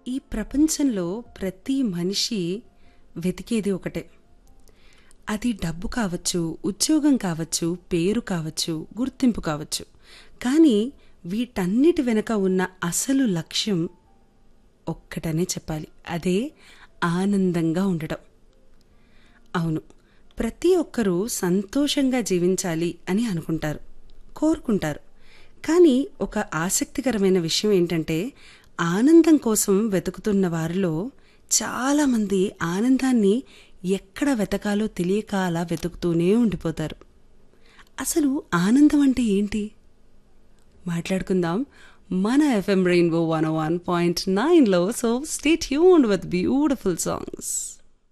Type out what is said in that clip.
ఈ ప్రపంచంలో ప్రతి మనిషి వెతికేది ఒకటే అది డబ్బు కావచ్చు ఉద్యోగం కావచ్చు పేరు కావచ్చు గుర్తింపు కావచ్చు కానీ వీటన్నిటి వెనుక ఉన్న అసలు లక్ష్యం ఒక్కటనే చెప్పాలి అదే ఆనందంగా ఉండడం అవును ప్రతి ఒక్కరూ సంతోషంగా జీవించాలి అని అనుకుంటారు కోరుకుంటారు కానీ ఒక ఆసక్తికరమైన విషయం ఏంటంటే ఆనందం కోసం వెతుకుతున్న వారిలో చాలామంది ఆనందాన్ని ఎక్కడ వెతకాలో తెలియక అలా వెతుకుతూనే ఉండిపోతారు అసలు ఆనందం అంటే ఏంటి మాట్లాడుకుందాం మన FM rainbow one one point నైన్లో so stay tuned with beautiful songs